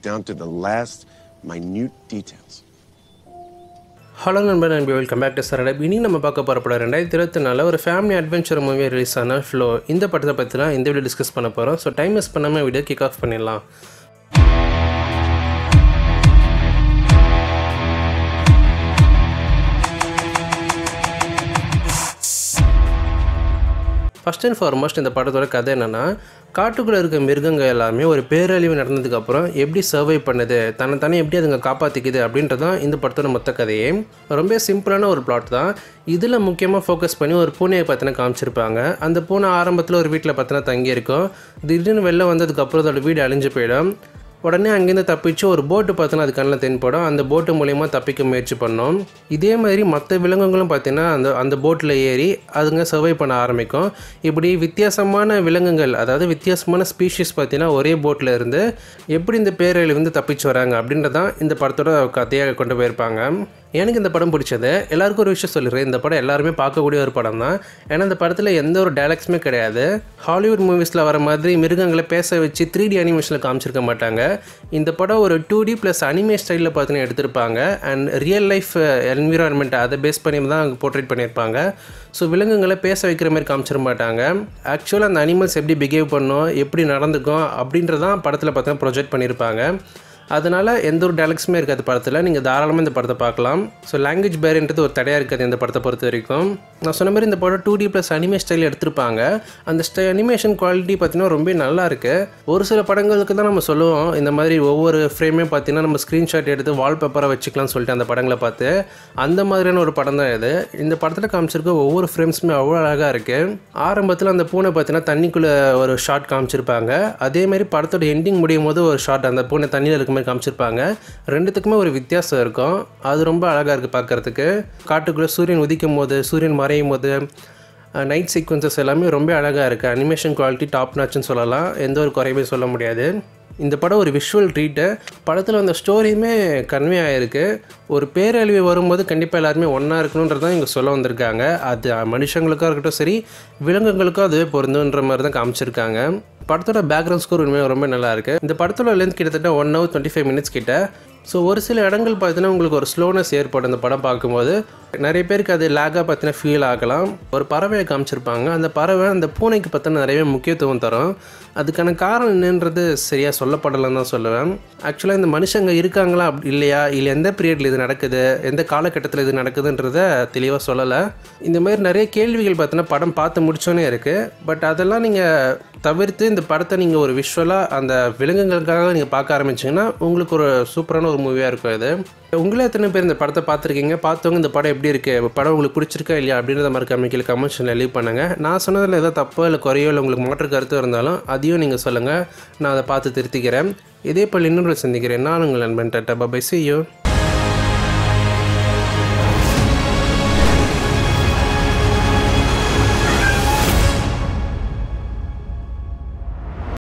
down to the last minute details. Hello நண்பர் நம்பி welcome back to சரடப் இனி நம்ம பார்க்க போகிற படம் ரெண்டாயிரத்தி இருபத்தி நாலில் ஒரு ஃபேமிலி அட்வென்ச்சர் மூவி ரிலீஸ் ஆன ஃப்ளோ இந்த படத்தை பற்றி தான் இந்த வீடியோ டிஸ்கஸ் பண்ண போகிறோம் ஸோ டைம் மிஸ் பண்ணாமல் வீடியோ கிக் ஆஃப் பண்ணிடலாம் ஃபஸ்ட் அண்ட் ஃபார்மோஸ்ட் இந்த படத்தோட கதை என்னென்னா காட்டுக்குள்ளே இருக்க மிருகங்கள் எல்லாமே ஒரு பேரழிவு நடந்ததுக்கப்புறம் எப்படி சர்வை பண்ணுது தன்னை தானே எப்படி அதுங்க காப்பாற்றிக்குது அப்படின்றது தான் இந்த படத்தோட மொத்த கதையே ரொம்ப சிம்பிளான ஒரு பிளாட் தான் இதில் முக்கியமாக ஃபோக்கஸ் பண்ணி ஒரு பூனையை பற்றின காமிச்சிருப்பாங்க அந்த பூனை ஆரம்பத்தில் ஒரு வீட்டில் பற்றின தங்கியிருக்கும் திடீர்னு வெளில வந்ததுக்கப்புறம் அதோட வீடு அழிஞ்சு போயிடும் உடனே அங்கேருந்து தப்பிச்சு ஒரு போட்டு பார்த்தோன்னா அது கண்ணில் தென்படும் அந்த போட்டு மூலயமா தப்பிக்க முயற்சி பண்ணோம் இதே மாதிரி மற்ற விலங்குகளும் பார்த்தீங்கன்னா அந்த அந்த போட்டில் ஏறி அதுங்க சர்வை பண்ண ஆரம்பிக்கும் இப்படி வித்தியாசமான விலங்குகள் அதாவது வித்தியாசமான ஸ்பீஷிஸ் பார்த்தீங்கன்னா ஒரே போட்டில் இருந்து எப்படி இந்த பேரழிவு வந்து தப்பிச்சு வராங்க அப்படின்றதான் இந்த படத்தோட கதையாக கொண்டு போயிருப்பாங்க எனக்கு இந்த படம் பிடிச்சது எல்லாருக்கும் ஒரு விஷயம் சொல்லிடுறேன் இந்த படம் எல்லாருமே பார்க்கக்கூடிய ஒரு படம் தான் ஏன்னா இந்த படத்தில் எந்த ஒரு டைலாக்ஸுமே கிடையாது ஹாலிவுட் மூவிஸில் வர மாதிரி மிருகங்களை பேச வச்சு த்ரீ டி அனிமேஷனில் காமிச்சிருக்க மாட்டாங்க இந்த படம் ஒரு டூ டி ப்ளஸ் அனிமே ஸ்டைலில் பார்த்தீங்கன்னா எடுத்திருப்பாங்க அண்ட் ரியல் லைஃப் என்விரான்மெண்ட் அதை பேஸ் பண்ணி தான் போர்ட்ரேட் பண்ணியிருப்பாங்க ஸோ விலங்குகளை பேச வைக்கிற மாதிரி காமிச்சிட மாட்டாங்க ஆக்சுவலாக அந்த அனிமல்ஸ் எப்படி பிஹேவ் பண்ணும் எப்படி நடந்துக்கும் அப்படின்றதான் படத்தில் பார்த்தீங்கன்னா ப்ரொஜெக்ட் பண்ணியிருப்பாங்க அதனால் எந்த ஒரு டைலாக்ஸுமே இருக்காது படத்தில் நீங்கள் தாராளமாக இந்த படத்தை பார்க்கலாம் ஸோ லாங்குவேஜ் பேருன்றது ஒரு தடையாக இருக்காது இந்த படத்தை பொறுத்த வரைக்கும் நான் சொன்ன மாதிரி இந்த படம் two D plus anime style எடுத்திருப்பாங்க அந்த ஸ்டை அனிமேஷன் குவாலிட்டி பார்த்தீங்கன்னா ரொம்ப நல்லா இருக்குது ஒரு சில படங்களுக்கு தான் நம்ம சொல்லுவோம் இந்த மாதிரி ஒவ்வொரு ஃப்ரேமே பார்த்தீங்கன்னா நம்ம ஸ்க்ரீன்ஷாட் எடுத்து வால்பேப்பராக வச்சுக்கலாம்னு சொல்லிட்டு அந்த படங்களை பார்த்து அந்த மாதிரியான ஒரு படம் தான் இது இந்த படத்தில் காமிச்சிருக்க ஒவ்வொரு ஃப்ரேம்ஸுமே அவ்வளோ அழகாக இருக்குது ஆரம்பத்தில் அந்த பூனை பார்த்தீங்கன்னா தண்ணிக்குள்ளே ஒரு ஷாட் காமிச்சிருப்பாங்க அதே மாதிரி படத்தோட எண்டிங் முடியும் போது ஒரு ஷாட் அந்த பூனை தண்ணியில் இருக்க மாதிரி காமிச்சிருப்பாங்க ரெண்டுத்துக்குமே ஒரு வித்தியாசம் இருக்கும் அது ரொம்ப அழகாக இருக்குது பார்க்குறதுக்கு காட்டுக்குள்ளே சூரியன் உதிக்கும் போது சூரியன் மறையும் போது நைட் சீக்வன்சஸ் எல்லாமே ரொம்ப அழகாக இருக்குது அனிமேஷன் குவாலிட்டி டாப் நாச்சுன்னு சொல்லலாம் எந்த ஒரு குறையுமே சொல்ல முடியாது இந்த படம் ஒரு விஷுவல் ட்ரீட்டு படத்தில் அந்த ஸ்டோரியுமே கன்வே ஆகிருக்கு ஒரு பேரழிவு வரும்போது கண்டிப்பாக எல்லாருமே ஒன்றா இருக்கணுன்றதான் இங்கே சொல்ல வந்திருக்காங்க அது மனுஷங்களுக்காக இருக்கட்டும் சரி விலங்குகளுக்கும் அதுவே பொருந்துன்ற மாதிரி தான் காமிச்சிருக்காங்க படத்தோட பேக்ரவுண்ட் ஸ்கோர் உண்மையாக ரொம்ப நல்லா இருக்குது இந்த படத்தோட லென்த் கிட்டத்தட்ட one hour twenty five minutes கிட்ட ஸோ ஒரு சில இடங்கள் பார்த்தீங்கன்னா உங்களுக்கு ஒரு ஸ்லோனஸ் ஏற்படும் இந்த படம் பார்க்கும்போது நிறைய பேருக்கு அது லேக்காக பார்த்தீங்கன்னா ஃபீல் ஆகலாம் ஒரு பறவையை காமிச்சிருப்பாங்க அந்த பறவை அந்த பூனைக்கு பார்த்தீங்கன்னா நிறையவே முக்கியத்துவம் தரும் அதுக்கான காரணம் என்னன்றது சரியாக சொல்லப்படலைன்னு தான் சொல்லுவேன் ஆக்சுவலாக இந்த மனுஷங்க இருக்காங்களா அப்படி இல்லையா இல்லை எந்த பீரியடில் இது நடக்குது எந்த காலகட்டத்தில் இது நடக்குதுன்றத தெளிவாக சொல்லலை இந்த மாதிரி நிறைய கேள்விகள் பார்த்தீங்கன்னா படம் பார்த்து முடிச்சோன்னே இருக்குது பட் அதெல்லாம் நீங்கள் தவிர்த்து இந்த படத்தை நீங்கள் ஒரு விஷுவலாக அந்த விலங்குகளுக்காக நீங்கள் பார்க்க ஆரம்பிச்சிங்கன்னா உங்களுக்கு ஒரு சூப்பரான ஒரு மூவியாக இருக்கும் இது உங்களே எத்தனை பேர் இந்த படத்தை பார்த்துருக்கீங்க பார்த்தவங்க இந்த படம் எப்படி இருக்குது படம் உங்களுக்கு பிடிச்சிருக்கா இல்லையா அப்படின்றத மாதிரி கம்மிக்கல கமெண்ட்ஸில் லீவ் பண்ணுங்கள் நான் சொன்னதில் ஏதோ தப்போ இல்லை குறையோ இல்லை உங்களுக்கு மாற்று கருத்து இருந்தாலும் அதையும் நீங்கள் சொல்லுங்கள் நான் அதை பார்த்து திருத்திக்கிறேன் இதே போல் இன்னொரு சந்திக்கிறேன் நான் உங்கள் நண்பன் டட்டா பை சி யூ